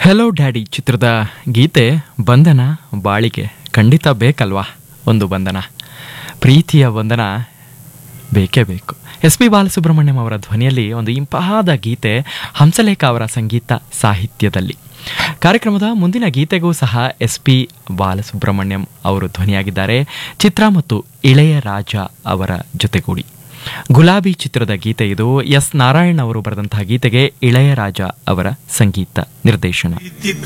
hello daddy ಚಿತ್ರದ ಗೀತೆ ಬಂಧನ ಬಾಳಿಗೆ ಖಂಡಿತ ಬೇಕಲ್ವಾ ಒಂದು ಬಂಧನ ಪ್ರೀತಿಯ ಬಂಧನ ಬೇಕೇ ಬೇಕು ಎಸ್ ಪಿ ಬಾಲಸುಬ್ರಹ್ಮಣ್ಯಂ ಅವರ ಧ್ವನಿಯಲ್ಲಿ ಒಂದು ಇಂಪಾದ ಗೀತೆ ಹಂಸಲೇಖ ಅವರ ಸಂಗೀತ ಸಾಹಿತ್ಯದಲ್ಲಿ ಕಾರ್ಯಕ್ರಮದ ಮುಂದಿನ ಗೀತೆಗೂ ಸಹ ಎಸ್ ಪಿ ಬಾಲಸುಬ್ರಹ್ಮಣ್ಯಂ ಅವರು ಧ್ವನಿಯಾಗಿದ್ದಾರೆ ಚಿತ್ರ ಮತ್ತು ಇಳೆಯ ರಾಜ ಅವರ ಜೊತೆಗೂಡಿ ಗುಲಾಬಿ ಚಿತ್ರದ ಗೀತೆ ಇದು ಎಸ್ ನಾರಾಯಣ್ ಅವರು ಬರೆದಂತಹ ಗೀತೆಗೆ ಇಳೆಯರಾಜ ಅವರ ಸಂಗೀತ ನಿರ್ದೇಶನ